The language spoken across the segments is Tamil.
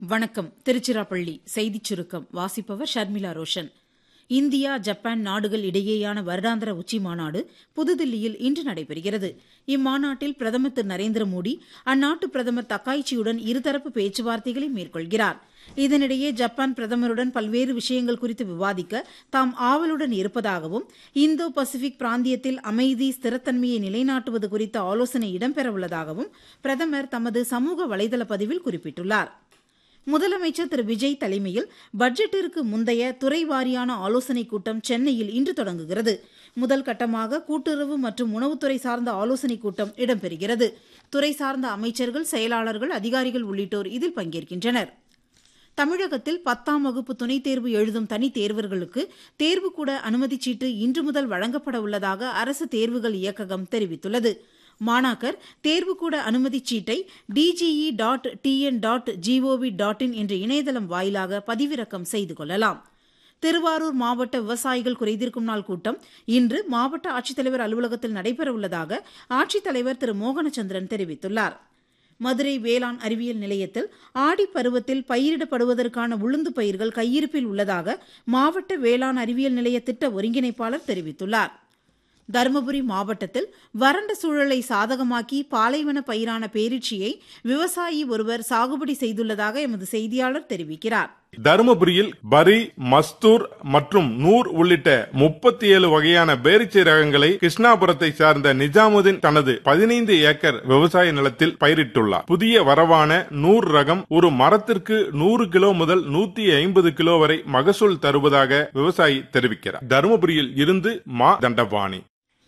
வணக்கம் திருச்சிராப்பள்ளி செய்திச் சுருக்கம் வாசிப்பவர் ஷர்மிளா ரோஷன் இந்தியா ஜப்பான் நாடுகள் இடையேயான வருடாந்திர உச்சிமாநாடு புதுதில்லியில் இன்று நடைபெறுகிறது இம்மாநாட்டில் பிரதமர் திரு நரேந்திர மோடி அந்நாட்டு பிரதமர் தக்காய்ச்சியுடன் இருதரப்பு பேச்சுவார்த்தைகளை மேற்கொள்கிறார் இதனிடையே ஜப்பான் பிரதமருடன் பல்வேறு விஷயங்கள் குறித்து விவாதிக்க தாம் ஆவலுடன் இருப்பதாகவும் இந்தோ பசிபிக் பிராந்தியத்தில் அமைதி ஸ்திரத்தன்மையை நிலைநாட்டுவது குறித்த ஆலோசனை இடம்பெறவுள்ளதாகவும் பிரதமர் தமது சமூக வலைதள பதிவில் குறிப்பிட்டுள்ளார் முதலமைச்சர் திரு விஜய் தலைமையில் பட்ஜெட்டிற்கு முந்தைய துறை வாரியான ஆலோசனைக் கூட்டம் சென்னையில் இன்று தொடங்குகிறது முதல் கட்டமாக கூட்டுறவு மற்றும் உணவுத்துறை சார்ந்த ஆலோசனைக் கூட்டம் இடம்பெறுகிறது துறை சார்ந்த அமைச்சர்கள் செயலாளர்கள் அதிகாரிகள் உள்ளிட்டோர் இதில் பங்கேற்கின்றனர் தமிழகத்தில் பத்தாம் வகுப்பு துணைத் தேர்வு எழுதும் தனித் தேர்வர்களுக்கு தேர்வுக்கூட அனுமதிச் சீட்டு இன்று முதல் வழங்கப்பட உள்ளதாக அரசு தேர்வுகள் இயக்ககம் தெரிவித்துள்ளது மாணாக்கர் தேர்வுக்கூட அனுமதிச் சீட்டை DGE dot TN dot GOV dot in என்ற இணையதளம் வாயிலாக பதிவிறக்கம் செய்து கொள்ளலாம் திருவாரூர் மாவட்ட விவசாயிகள் குறைதீர்க்கும் நாள் கூட்டம் இன்று மாவட்ட ஆட்சித்தலைவர் அலுவலகத்தில் நடைபெறவுள்ளதாக ஆட்சித்தலைவர் திரு மோகனச்சந்திரன் தெரிவித்துள்ளார் மதுரை வேளாண் அறிவியல் நிலையத்தில் ஆடி பருவத்தில் பயிரிடப்படுவதற்கான உளுந்து பயிர்கள் கையிருப்பில் உள்ளதாக மாவட்ட வேளாண் அறிவியல் நிலைய திட்ட ஒருங்கிணைப்பாளர் தெரிவித்துள்ளார் தருமபுரி மாவட்டத்தில் வறண்ட சூழலை சாதகமாக்கி பாலைவன பயிரான பேரிச்சியை விவசாயி ஒருவர் சாகுபடி செய்துள்ளதாக எமது செய்தியாளர் தெரிவிக்கிறார் தருமபுரியில் பரி மஸ்தூர் மற்றும் நூர் உள்ளிட்ட முப்பத்தி ஏழு வகையான பேரிச்சை ரகங்களை கிருஷ்ணாபுரத்தை சார்ந்த நிஜாமுதீன் தனது பதினைந்து ஏக்கர் விவசாய நிலத்தில் பயிரிட்டுள்ளார் புதிய வரவான நூர் ரகம் ஒரு மரத்திற்கு நூறு கிலோ முதல் நூத்தி ஐம்பது கிலோ வரை மகசூல் தருவதாக விவசாயி தெரிவிக்கிறார் தருமபுரியில் இருந்து மா தண்டபாணி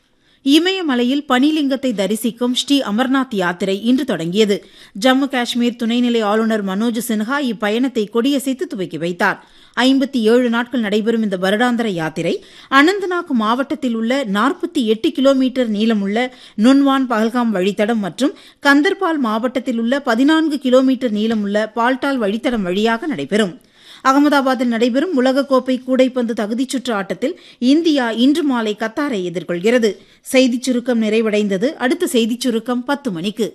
இமயமலையில் பனிலிங்கத்தை தரிசிக்கும் ஸ்ரீ அமர்நாத் யாத்திரை இன்று தொடங்கியது ஜம்மு காஷ்மீர் துணைநிலை ஆளுநர் மனோஜ் சின்ஹா இப்பயணத்தை கொடியசைத்து துவக்கி வைத்தார் ஐம்பத்தி ஏழு நாட்கள் நடைபெறும் இந்த வருடாந்திர யாத்திரை அனந்தநாக் மாவட்டத்தில் உள்ள நாற்பத்தி எட்டு கிலோமீட்டர் நீளமுள்ள நுன்வான் பகல்காம் வழித்தடம் மற்றும் கந்தர்பால் மாவட்டத்தில் உள்ள பதினான்கு கிலோமீட்டர் நீளமுள்ள பால்டால் வழித்தடம் வழியாக நடைபெறும் அகமதாபாத்தில் நடைபெறும் உலகக்கோப்பை கூடைப்பந்து தகுதிச் சுற்று ஆட்டத்தில் இந்தியா இன்று மாலை கத்தாரை எதிர்கொள்கிறது செய்திச் சுருக்கம் நிறைவடைந்தது அடுத்த செய்திச் சுருக்கம் பத்து மணிக்கு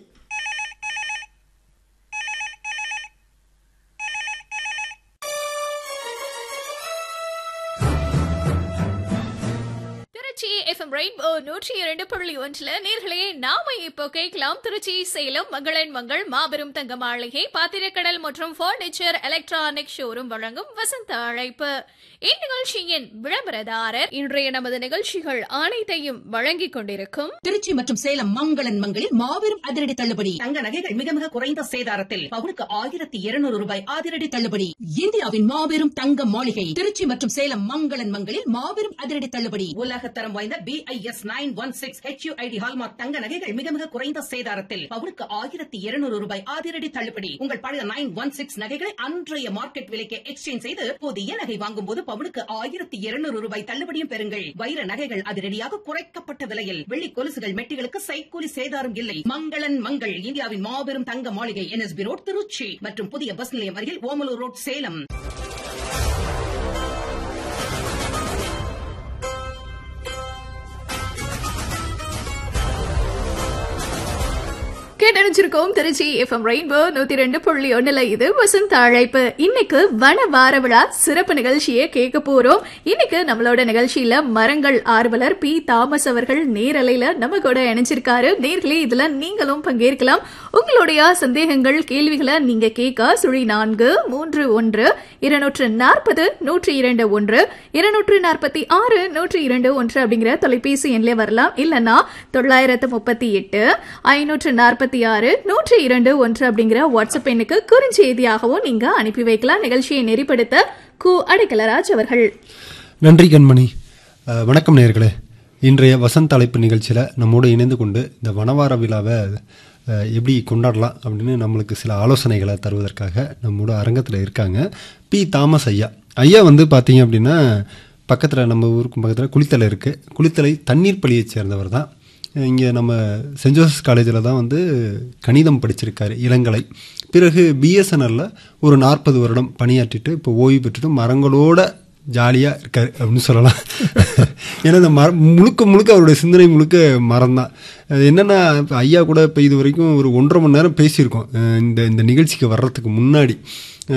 திருச்சி எஃப்எம் ரெயின்போ நூற்றி இரண்டு புள்ளி ஒன்றுல நேர்களே நாம இப்போ கேட்கலாம் திருச்சி சேலம் மங்களன் மங்கள் மாபெரும் தங்க மாளிகை பாத்திரக்கடல் மற்றும் பர்னிச்சர் எலக்ட்ரானிக் ஷோரூம் வழங்கும் வசந்த அழைப்பு இந்நிகழ்ச்சியின் விளம்பரதாரர் இன்றைய நமது நிகழ்ச்சிகள் அனைத்தையும் வழங்கிக் கொண்டிருக்கும் திருச்சி மற்றும் சேலம் மங்களன் மங்களில் மாபெரும் அதிரடி தள்ளுபடி தங்க நகைகள் மிக மிக குறைந்த சேதாரத்தில் பவுனுக்கு ஆயிரத்தி இருநூறு ரூபாய் அதிரடி தள்ளுபடி இந்தியாவின் மாபெரும் தங்க மாளிகை திருச்சி மற்றும் சேலம் மங்களன் மங்களில் மாபெரும் அதிரடி தள்ளுபடி உலகத்தரம் வாய்ந்த B I S nine one six HUID hallmark தங்க நகைகள் மிக மிக குறைந்த சேதாரத்தில் பவுனுக்கு ஆயிரத்தி இருநூறு ரூபாய் அதிரடி தள்ளுபடி உங்கள் பழைய நைன் ஒன் சிக்ஸ் நகைகளை அன்றைய மார்க்கெட் விலைக்கு எக்ஸ்சேஞ்ச் செய்து புதிய நகை வாங்கும் போது பவுனுக்கு ஆயிரத்தி இருநூறு ரூபாய் தள்ளுபடியும் பெறுங்கள் வைர நகைகள் அதிரடியாக குறைக்கப்பட்ட விலையில் வெள்ளி கொலுசுகள் மெட்டிகளுக்கு சைக்கூலி சேதாரம் இல்லை மங்களன் மங்கள் இந்தியாவின் மாபெரும் தங்க மாளிகை என்எஸ்பி ரோட் திருச்சி மற்றும் புதிய பஸ் நிலையம் அருகில் ஓமலூர் ரோட் சேலம் கேட்டறிஞ்சிருக்கோம் திருச்சி எஃப்எம் ரெயின்போ நூத்தி ரெண்டு புள்ளி ஒண்ணுல இது வசந்த அழைப்பு இன்னைக்கு வன வார விழா சிறப்பு நிகழ்ச்சியை கேட்க போறோம் இன்னைக்கு நம்மளோட நிகழ்ச்சியில மரங்கள் ஆர்வலர் பி தாமஸ் அவர்கள் நேரலையில நம்ம கூட இணைஞ்சிருக்காரு நேர்களே இதுல நீங்களும் பங்கேற்கலாம் உங்களுடைய சந்தேகங்கள் கேள்விகளை நீங்க கேட்க சுழி நான்கு மூன்று ஒன்று இருநூற்று நாற்பது நூற்றி இரண்டு ஒன்று இருநூற்று நாற்பத்தி ஆறு நூற்றி இரண்டு ஒன்று அப்படிங்கிற தொலைபேசி எண்ணிலே வரலாம் இல்லைன்னா தொள்ளாயிரத்து முப்பத்தி எட்டு ஐநூற்று நாற்பத்தி ஆறு நூற்றி இரண்டு ஒன்று அப்படிங்கிற வாட்ஸ்அப் எண்ணுக்கு குறுஞ்செய்தியாகவும் நீங்க அனுப்பி வைக்கலாம் நிகழ்ச்சியை நெறிப்படுத்த கு அடைக்கலராஜ் அவர்கள் நன்றி கண்மணி அஹ், வணக்கம் நேர்களே இன்றைய வசந்த அழைப்பு நிகழ்ச்சியில் நம்மோடு இணைந்து கொண்டு இந்த வனவார விழாவை அஹ், எப்படி கொண்டாடலாம் அப்படின்னு நம்மளுக்கு சில ஆலோசனைகளை தருவதற்காக நம்மோட அரங்கத்தில் இருக்காங்க பி தாமஸ் ஐயா ஐயா வந்து பார்த்தீங்க அப்படின்னா பக்கத்தில் நம்ம ஊருக்கு பக்கத்தில் குளித்தலை இருக்குது குளித்தலை தண்ணீர் பள்ளியைச் சேர்ந்தவர் தான் இங்கே நம்ம சென்ட் ஜோசப்ஸ் காலேஜில் தான் வந்து கணிதம் படிச்சிருக்காரு இளங்கலை பிறகு பிஎஸ்என்எல்ல ஒரு நாற்பது வருடம் பணியாற்றிட்டு இப்போ ஓய்வு பெற்றுட்டு மரங்களோட ஜாலியாக இருக்கார் அப்படின்னு சொல்லலாம் ஏன்னா இந்த மர முழுக்க முழுக்க அவருடைய சிந்தனை முழுக்க மரம் தான் அது என்னென்னா இப்போ ஐயா கூட இப்போ இது வரைக்கும் ஒரு ஒன்றரை மணி நேரம் பேசியிருக்கோம் அஹ் இந்த இந்த நிகழ்ச்சிக்கு வர்றதுக்கு முன்னாடி